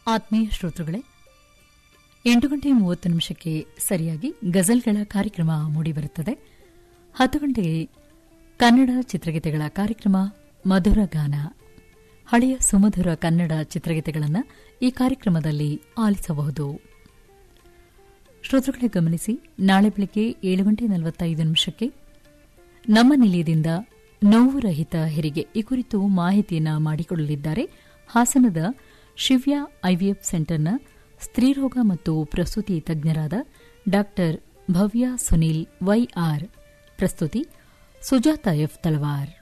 ಆತ್ಮೀಯ ಶ್ರೋತೃಗಳೇ ಎಂಟು ಗಂಟೆ ಮೂವತ್ತು ನಿಮಿಷಕ್ಕೆ ಸರಿಯಾಗಿ ಗಜಲ್ಗಳ ಕಾರ್ಯಕ್ರಮ ಮೂಡಿಬರುತ್ತದೆ ಹತ್ತು ಗಂಟೆಗೆ ಕನ್ನಡ ಚಿತ್ರಗೀತೆಗಳ ಕಾರ್ಯಕ್ರಮ ಮಧುರ ಗಾನ ಹಳೆಯ ಸುಮಧುರ ಕನ್ನಡ ಚಿತ್ರಗೀತೆಗಳನ್ನು ಈ ಕಾರ್ಯಕ್ರಮದಲ್ಲಿ ಆಲಿಸಬಹುದು ಶ್ರೋತೃಗಳೇ ಗಮನಿಸಿ ನಾಳೆ ಬೆಳಗ್ಗೆ ಏಳು ಗಂಟೆ ನಲವತ್ತೈದು ನಿಮಿಷಕ್ಕೆ ನಮ್ಮ ನಿಲಯದಿಂದ ನೋವು ರಹಿತ ಹೆರಿಗೆ ಈ ಕುರಿತು ಮಾಹಿತಿಯನ್ನು ಮಾಡಿಕೊಳ್ಳಲಿದ್ದಾರೆ ಹಾಸನದ ಶಿವ್ಯ ಐವಿಎಫ್ ಸೆಂಟರ್ನ ಸ್ತ್ರೀರೋಗ ಮತ್ತು ಪ್ರಸೂತಿ ತಜ್ಞರಾದ ಡಾ ಭವ್ಯ ಸುನೀಲ್ ವೈಆರ್ ಪ್ರಸ್ತುತಿ ಸುಜಾತ ಎಫ್ ತಳವಾರ್